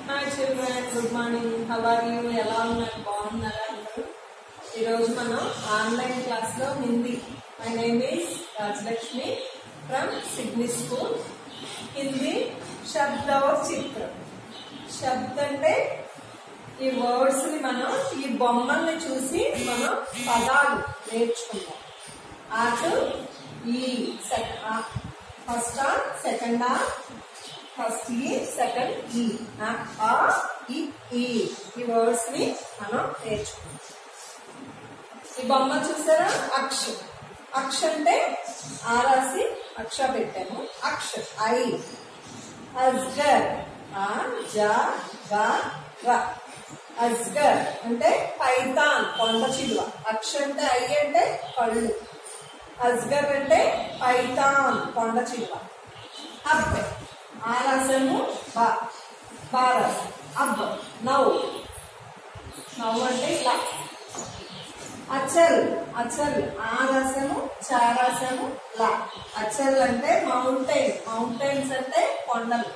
hi children good morning how are you ఎలా ఉన్నారు బాగున్నారా అందరూ ఈరోజు మనం ఆన్లైన్ క్లాస్ లో Hindi my name is Rajalakshmi from Sydney school Hindi శబ్ద और చిత్ర శబ్ద అంటే ఈ వర్డ్స్ ని మనం ఈ బొమ్మల్ని చూసి మనం పదాలు నేర్చుకుంటాం అటు ఈ ఫస్ట్ ఆ సెకండ్ ఆ ఫస్ట్ ఈ సెకండ్ ఈ ఆ ఈ ఈ ఈ వర్డ్స్ ని మనం నేర్చుకుంటాం ఈ బొమ్మ చూసారా అక్ష అక్ష అంటే ఆ రాసి అక్ష పెట్టాము అక్ష ఐ అజ్గర్ ఆ జ గ ర అజ్గర్ అంటే పైతాన్ కొండ చిలువ అక్ష అంటే ఐ అంటే కళ్ళు అజ్గర్ అంటే పైతాన్ కొండ చిలువ అబ్బ ఆ రసము బా బా రసం అబ్బ నౌ నౌ అంటే ఇలా అచల్ అచల్ ఆ రసము చారసము లా అచల్ అంటే మౌంటైన్ మౌంటైన్స్ అంటే కొండలు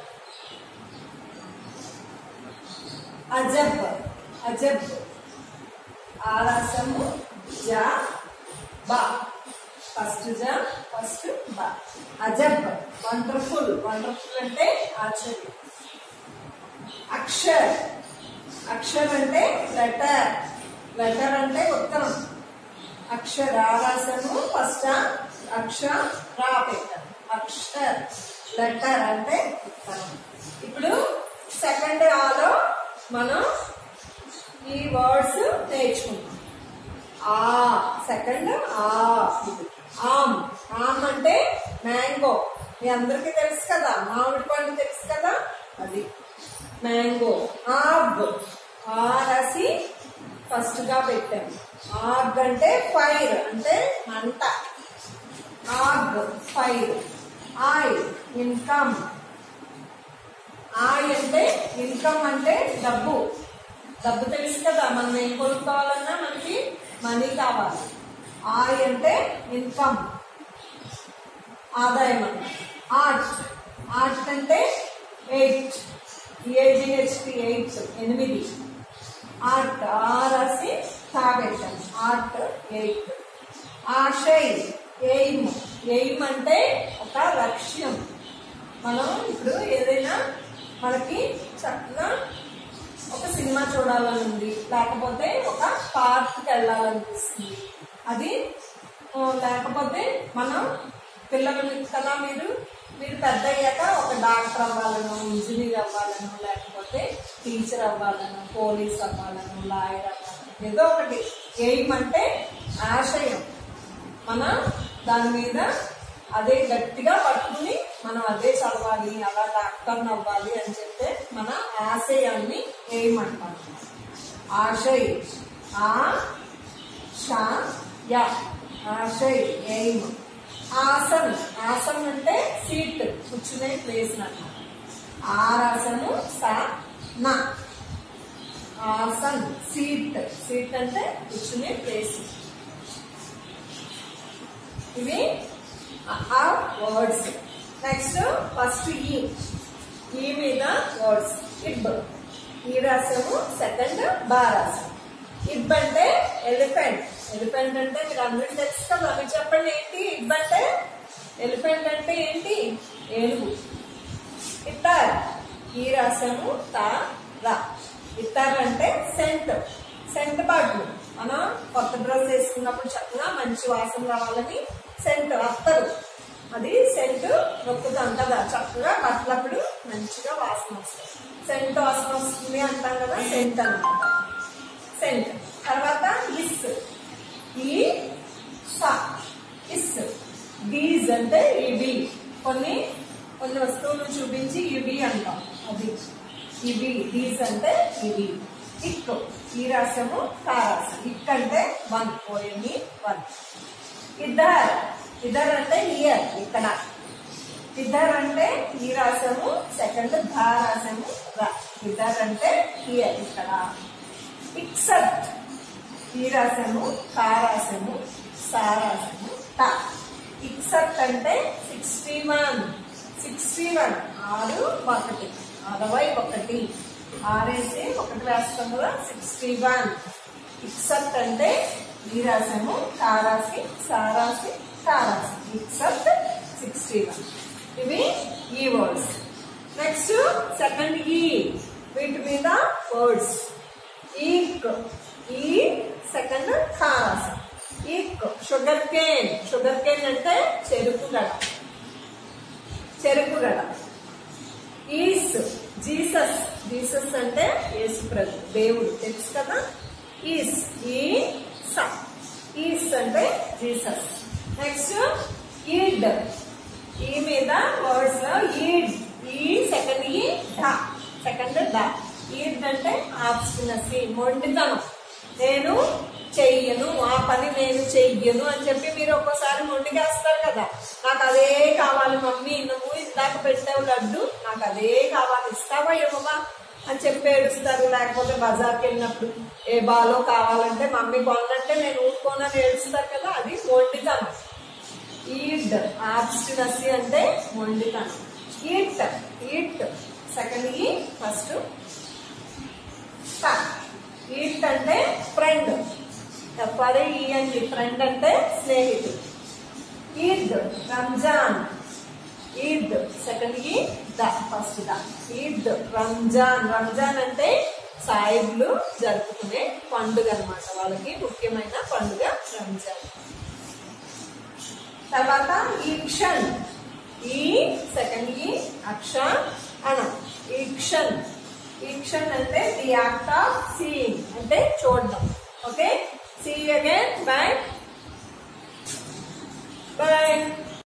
అజబ్ అజబ్ ఆ రసము జా బా ఫస్ట్ జా ఫస్ట్ బా అజబ్ వండర్ఫుల్ వండర్ఫుల్ అంటే ఆశ్చర్యం అక్షర్ అక్షర్ అంటే లెటర్ లెటర్ అంటే ఉత్తరం అక్షర రాసము ఫస్ట్ అక్ష రా పెట్టారు అక్షర్ లెటర్ అంటే ఉత్తరం ఇప్పుడు సెకండ్ ఆలో మనం ఈ వర్డ్స్ నేర్చుకుంటాం ఆ సెకండ్ ఆ ఆమ్ ఆమ్ అంటే మ్యాంగో మీ అందరికీ తెలుసు కదా మామిడి పండు తెలుసు కదా అది మ్యాంగో ఆబ్ ఆ రాసి ఫస్ట్ గా పెట్టాము ఆగ్ అంటే ఫైర్ అంటే మంట ఆగ్ ఫైర్ ఆయ్ ఇన్కమ్ ఆయ్ అంటే ఇన్కమ్ అంటే డబ్బు డబ్బు తెలుసు కదా మనం ఏం కొనుక్కోవాలన్నా మనకి మనీ కావాలి ఆయ్ అంటే ఇన్కమ్ ఆదాయం అన్న ఆర్ట్ ఆర్ట్ అంటే ఎయిట్ ఏజిహెచ్టి ఎయిట్ ఎనిమిది ఆర్ట్ ఆ రాసి తాగెట్టాం ఆర్ట్ ఎయిట్ ఆశయ్ ఎయిమ్ ఎయిమ్ అంటే ఒక లక్ష్యం మనం ఇప్పుడు ఏదైనా మనకి చక్కగా ఒక సినిమా చూడాలని ఉంది లేకపోతే ఒక పార్క్కి వెళ్ళాలనిపిస్తుంది అది ఆ, లేకపోతే మనం పిల్లలు కదా మీరు మీరు పెద్ద అయ్యాక ఒక డాక్టర్ అవ్వాలను ఇంజనీర్ అవ్వాలను లేకపోతే టీచర్ అవ్వాలను పోలీస్ అవ్వాలను లాయర్ అవ్వాలను ఏదో ఒకటి ఎయిమ్ అంటే ఆశయం మన దాని మీద అదే గట్టిగా పట్టుకుని మనం అదే చదవాలి అలా డాక్టర్ అవ్వాలి అని చెప్తే మన ఆశయాన్ని ఏమంటాం ఆశయ్ ఆ షా యా ఆశయ్ ఎయిమ్ ఆసన్ ఆసన్ అంటే సీట్ కూర్చునే ప్లేస్ అన్నమాట ఆరాసను సా నా ఆసన్ సీట్ సీట్ అంటే కూర్చునే ప్లేస్ ఇవి ఆ వర్డ్స్ నెక్స్ట్ ఫస్ట్ ఈ ఈ మీద వర్డ్స్ ఇబ్ ఈ రాసము సెకండ్ బా రాసం ఇబ్ అంటే ఎలిఫెంట్ ఎలిఫెంట్ అంటే మీరు అందరికి తెలుసు కదా మీరు చెప్పండి ఏంటి ఇబ్ అంటే ఎలిఫెంట్ అంటే ఏంటి ఏనుగు ఇత్తార్ ఈ రాసము తా రా ఇత్తార్ అంటే సెంట్ సెంట్ బాటిల్ మనం కొత్త డ్రెస్ వేసుకున్నప్పుడు చక్కగా మంచి వాసన రావాలని సెంట్ అత్తరు అది సెంట్ నొక్కుతాం కదా చక్కగా బట్టలప్పుడు మంచిగా వాసన వస్తుంది సెంట్ వాసన వస్తుంది అంటాం కదా సెంట్ అనమాట సెంట్ తర్వాత ఇస్ ఈ సా ఇస్ దీస్ అంటే ఇవి కొన్ని కొన్ని వస్తువులు చూపించి ఇవి అంటాం అది ఇవి దీస్ అంటే ఇవి ఇక్ ఈ రాసము కారాసం ఇక్ అంటే వన్ పోయింది వన్ ఇద్దర్ ఇద్దర్ అంటే ఇయర్ ఇక్కడ ఇద్దర్ అంటే ఈ రాసము సెకండ్ ధా రాసము రా ఇద్దర్ అంటే ఇయర్ ఇక్కడ ఇక్సత్ ఈ రాసము కారాసము సారాసము టా ఇక్సత్ అంటే సిక్స్టీ వన్ సిక్స్టీ వన్ ఆరు ఒకటి అరవై ఒకటి ఆరేసి ఒకటి వేస్తాం కదా సిక్స్టీ వన్ ఇక్సెప్ట్ అంటే ఈ రాసాము కారాసి సారాసి కారాసి ఇక్సెప్ట్ సిక్స్టీ వన్ ఇవి ఈ వర్డ్స్ నెక్స్ట్ సెకండ్ ఈ వీటి మీద వర్డ్స్ ఈక్ ఈ సెకండ్ కారాసి ఈక్ షుగర్ కేన్ షుగర్ కేన్ అంటే చెరుకు గడ చెరుకు గడ ఈస్ జీసస్ జీసస్ అంటే యేసు ప్రభు దేవుడు తెలుసు కదా ఈస్ ఈ స ఈస్ అంటే జీసస్ నెక్స్ట్ ఈడ్ ఈ మీద వర్డ్స్ లో ఈడ్ ఈ సెకండ్ ఈ డా సెకండ్ డా ఈడ్ అంటే ఆబ్స్టినసీ మొండితనం నేను చెయ్యను ఆ పని నేను చెయ్యను అని చెప్పి మీరు ఒక్కోసారి మొండికేస్తారు కదా నాకు అదే కావాలి మమ్మీ నువ్వు ఇందాక పెట్టావు లడ్డు నాకు అదే కావాలి ఇస్తావా ఇవ్వవా అని చెప్పి ఏడుస్తారు లేకపోతే బజార్కి వెళ్ళినప్పుడు ఏ బాలో కావాలంటే మమ్మీ కొనంటే నేను ఊరుకోనని ఏడుస్తారు కదా అది మొండితనం ఈట్ ఆబ్స్టినసీ అంటే మొండితనం ఈట్ ఈట్ సెకండ్ ఈ ఫస్ట్ ఈట్ అంటే ఫ్రెండ్ ఎఫ్ఆర్ఏ అండి ఫ్రెండ్ అంటే స్నేహితుడు ఈద్ రంజాన్ ఈద్ సెకండ్ ఈ ద ఫస్ట్ ద ఈద్ రంజాన్ రంజాన్ అంటే సాయిబులు జరుపుకునే పండుగ అన్నమాట వాళ్ళకి ముఖ్యమైన పండుగ రంజాన్ తర్వాత ఈక్షన్ ఈ సెకండ్ ఈ అక్ష అన ఈక్షన్ ఈక్షన్ అంటే ది యాక్ట్ ఆఫ్ సీయింగ్ అంటే చూడడం okay see again bye by